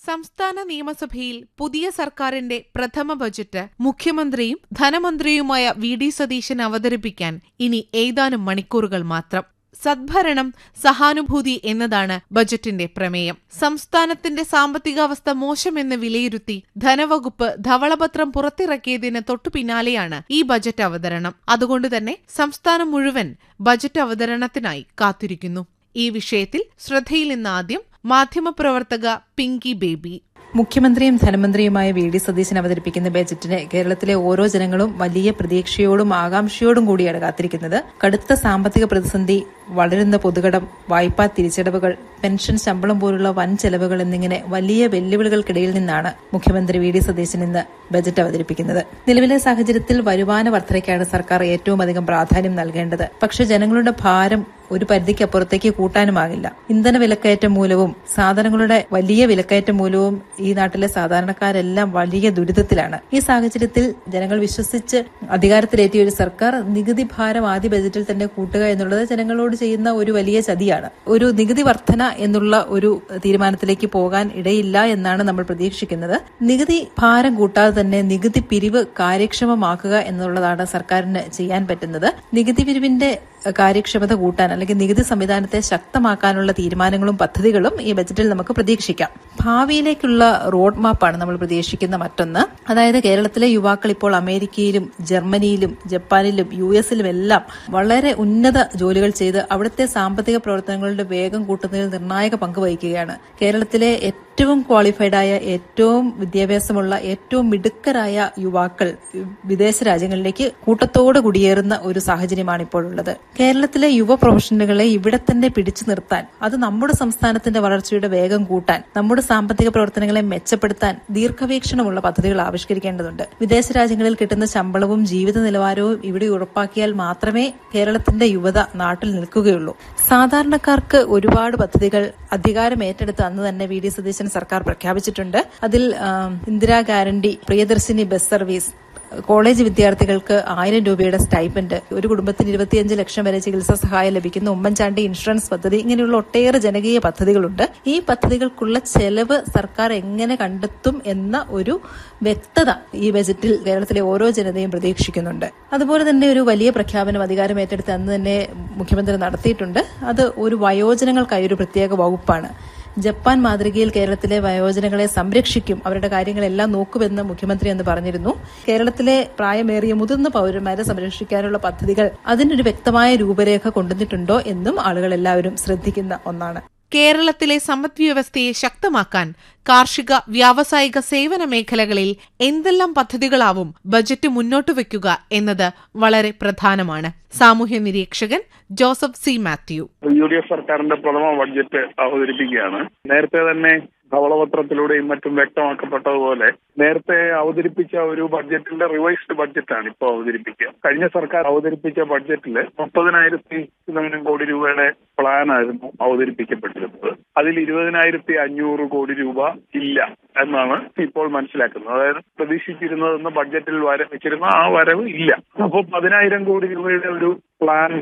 സംസ്ഥാന നിയമസഭയിൽ പുതിയ സർക്കാരിന്റെ പ്രഥമ ബജറ്റ് മുഖ്യമന്ത്രിയും ധനമന്ത്രിയുമായ വി ഡി സതീശൻ അവതരിപ്പിക്കാൻ ഇനി ഏതാനും മണിക്കൂറുകൾ മാത്രം സദ്ഭരണം സഹാനുഭൂതി എന്നതാണ് ബജറ്റിന്റെ പ്രമേയം സംസ്ഥാനത്തിന്റെ സാമ്പത്തികാവസ്ഥ മോശമെന്ന് വിലയിരുത്തി ധനവകുപ്പ് ധവളപത്രം പുറത്തിറക്കിയതിന് തൊട്ടുപിന്നാലെയാണ് ഈ ബജറ്റ് അവതരണം അതുകൊണ്ടുതന്നെ സംസ്ഥാനം മുഴുവൻ ബജറ്റ് അവതരണത്തിനായി കാത്തിരിക്കുന്നു ഈ വിഷയത്തിൽ ശ്രദ്ധയിൽ നിന്ന് ആദ്യം മാധ്യമപ്രവർത്തക പിങ്കി ബേബി മുഖ്യമന്ത്രിയും ധനമന്ത്രിയുമായ വി ഡി സതീശൻ അവതരിപ്പിക്കുന്ന ബജറ്റിന് കേരളത്തിലെ ഓരോ ജനങ്ങളും വലിയ പ്രതീക്ഷയോടും ആകാംക്ഷയോടും കൂടിയാണ് കാത്തിരിക്കുന്നത് കടുത്ത സാമ്പത്തിക പ്രതിസന്ധി വളരുന്ന പൊതുകടം വായ്പാ തിരിച്ചടവുകൾ പെൻഷൻ ശമ്പളം പോലുള്ള വൻ ചെലവുകൾ എന്നിങ്ങനെ വലിയ വെല്ലുവിളികൾക്കിടയിൽ നിന്നാണ് മുഖ്യമന്ത്രി വി ഡി സതീശൻ ഇന്ന് ബജറ്റ് അവതരിപ്പിക്കുന്നത് നിലവിലെ സാഹചര്യത്തിൽ വരുമാന വർധനയ്ക്കാണ് സർക്കാർ ഏറ്റവും അധികം പ്രാധാന്യം നൽകേണ്ടത് പക്ഷേ ജനങ്ങളുടെ ഭാരം ഒരു പരിധിക്കപ്പുറത്തേക്ക് കൂട്ടാനുമാകില്ല ഇന്ധന വിലക്കയറ്റം മൂലവും സാധനങ്ങളുടെ വലിയ വിലക്കയറ്റം മൂലവും ഈ നാട്ടിലെ സാധാരണക്കാരെല്ലാം വലിയ ദുരിതത്തിലാണ് ഈ സാഹചര്യത്തിൽ ജനങ്ങൾ വിശ്വസിച്ച് അധികാരത്തിലേറ്റിയ ഒരു സർക്കാർ നികുതി ഭാരം ആദ്യ ബജറ്റിൽ തന്നെ കൂട്ടുക എന്നുള്ളത് ജനങ്ങളോട് ചെയ്യുന്ന ഒരു വലിയ ചതിയാണ് ഒരു നികുതി വർധന എന്നുള്ള ഒരു തീരുമാനത്തിലേക്ക് പോകാൻ ഇടയില്ല എന്നാണ് നമ്മൾ പ്രതീക്ഷിക്കുന്നത് നികുതി ഭാരം കൂട്ടാതെ തന്നെ നികുതി പിരിവ് കാര്യക്ഷമമാക്കുക എന്നുള്ളതാണ് സർക്കാരിന് ചെയ്യാൻ പറ്റുന്നത് നികുതി പിരിവിന്റെ കാര്യക്ഷമത കൂട്ടാൻ അല്ലെങ്കിൽ നികുതി സംവിധാനത്തെ ശക്തമാക്കാനുള്ള തീരുമാനങ്ങളും പദ്ധതികളും ഈ ബജറ്റിൽ നമുക്ക് പ്രതീക്ഷിക്കാം ഭാവിയിലേക്കുള്ള റോഡ് മാപ്പാണ് നമ്മൾ പ്രതീക്ഷിക്കുന്ന മറ്റൊന്ന് അതായത് കേരളത്തിലെ യുവാക്കൾ ഇപ്പോൾ അമേരിക്കയിലും ജർമ്മനിയിലും ജപ്പാനിലും യു എസിലും എല്ലാം വളരെ ഉന്നത ജോലികൾ ചെയ്ത് അവിടുത്തെ സാമ്പത്തിക പ്രവർത്തനങ്ങളുടെ വേഗം കൂട്ടുന്നതിൽ നിർണായക പങ്ക് വഹിക്കുകയാണ് കേരളത്തിലെ ഏറ്റവും ക്വാളിഫൈഡ് ആയ ഏറ്റവും വിദ്യാഭ്യാസമുള്ള ഏറ്റവും മിടുക്കരായ യുവാക്കൾ വിദേശ രാജ്യങ്ങളിലേക്ക് കൂട്ടത്തോടെ കുടിയേറുന്ന ഒരു സാഹചര്യമാണ് ഇപ്പോൾ ഉള്ളത് കേരളത്തിലെ യുവ പ്രൊഫഷണലുകളെ ഇവിടെ തന്നെ പിടിച്ചു നിർത്താൻ അത് നമ്മുടെ സംസ്ഥാനത്തിന്റെ വളർച്ചയുടെ വേഗം കൂട്ടാൻ നമ്മുടെ സാമ്പത്തിക പ്രവർത്തനങ്ങളെ മെച്ചപ്പെടുത്താൻ ദീർഘവീക്ഷണമുള്ള പദ്ധതികൾ ആവിഷ്കരിക്കേണ്ടതുണ്ട് വിദേശ രാജ്യങ്ങളിൽ കിട്ടുന്ന ശമ്പളവും ജീവിത നിലവാരവും ഇവിടെ ഉറപ്പാക്കിയാൽ മാത്രമേ കേരളത്തിന്റെ യുവത നാട്ടിൽ നിൽക്കുകയുള്ളൂ സാധാരണക്കാർക്ക് ഒരുപാട് പദ്ധതികൾ അധികാരം ഏറ്റെടുത്ത് അന്ന് തന്നെ വി ഡി സതീശൻ സർക്കാർ പ്രഖ്യാപിച്ചിട്ടുണ്ട് അതിൽ Indira guarantee Priyadarshini bus service college വിദ്യാർത്ഥികൾക്ക് ആയിരം രൂപയുടെ സ്റ്റൈപ്പൻഡ് ഒരു കുടുംബത്തിന് ഇരുപത്തിയഞ്ച് ലക്ഷം വരെ ചികിത്സാ സഹായം ലഭിക്കുന്ന ഉമ്മൻചാണ്ടി ഇൻഷുറൻസ് പദ്ധതി ഇങ്ങനെയുള്ള ഒട്ടേറെ ജനകീയ പദ്ധതികളുണ്ട് ഈ പദ്ധതികൾക്കുള്ള ചെലവ് സർക്കാർ എങ്ങനെ കണ്ടെത്തും എന്ന ഒരു വ്യക്തത ഈ ബജറ്റിൽ കേരളത്തിലെ ഓരോ ജനതയും പ്രതീക്ഷിക്കുന്നുണ്ട് അതുപോലെ തന്നെ ഒരു വലിയ പ്രഖ്യാപനം അധികാരം ഏറ്റെടുത്ത് അന്ന് തന്നെ മുഖ്യമന്ത്രി നടത്തിയിട്ടുണ്ട് അത് ഒരു വയോജനങ്ങൾക്കായി ഒരു പ്രത്യേക വകുപ്പാണ് ജപ്പാൻ മാതൃകയിൽ കേരളത്തിലെ വയോജനങ്ങളെ സംരക്ഷിക്കും അവരുടെ കാര്യങ്ങളെല്ലാം നോക്കുമെന്ന് മുഖ്യമന്ത്രി എന്ന് പറഞ്ഞിരുന്നു കേരളത്തിലെ പ്രായമേറിയ മുതിർന്ന പൌരന്മാരെ സംരക്ഷിക്കാനുള്ള പദ്ധതികൾ അതിനൊരു വ്യക്തമായ രൂപരേഖ കൊണ്ടുവന്നിട്ടുണ്ടോ എന്നും ആളുകൾ എല്ലാവരും ശ്രദ്ധിക്കുന്ന ഒന്നാണ് കേരളത്തിലെ സമ്പദ്വ്യവസ്ഥയെ ശക്തമാക്കാൻ കാർഷിക വ്യാവസായിക സേവന മേഖലകളിൽ എന്തെല്ലാം പദ്ധതികളാവും ബജറ്റ് മുന്നോട്ട് വയ്ക്കുക എന്നത് വളരെ പ്രധാനമാണ് സാമൂഹ്യ നിരീക്ഷകൻ Joseph C Mathew U D F സർക്കാരിന്റെ പ്രഥമ ബഡ്ജറ്റ് അവതരിപ്പിക്കുകയാണ് നേരത്തെ തന്നെ ധവളപത്രത്തിലൂടെയും മറ്റും വ്യക്തമാക്കപ്പെട്ടതുപോലെ നേരത്തെ അവതരിപ്പിച്ച ഒരു ബഡ്ജറ്റിന്റെ റിവൈസ്ഡ് ബഡ്ജറ്റാണ് ഇപ്പോൾ അവതരിപ്പിക്കുക കഴിഞ്ഞ സർക്കാർ അവതരിപ്പിച്ച ബഡ്ജറ്റിൽ മുപ്പതിനായിരത്തി ചിലവിനും കോടി രൂപയുടെ പ്ലാനായിരുന്നു അവതരിപ്പിക്കപ്പെട്ടിരുന്നത് അതിൽ ഇരുപതിനായിരത്തി അഞ്ഞൂറ് കോടി രൂപ ഇല്ല എന്നാണ് ഇപ്പോൾ മനസ്സിലാക്കുന്നത് അതായത് പ്രതീക്ഷിച്ചിരുന്നതെന്ന് ബഡ്ജറ്റിൽ വര വെച്ചിരുന്ന ആ വരവ് ഇല്ല അപ്പോൾ പതിനായിരം കോടി രൂപയുടെ ഒരു പ്ലാൻ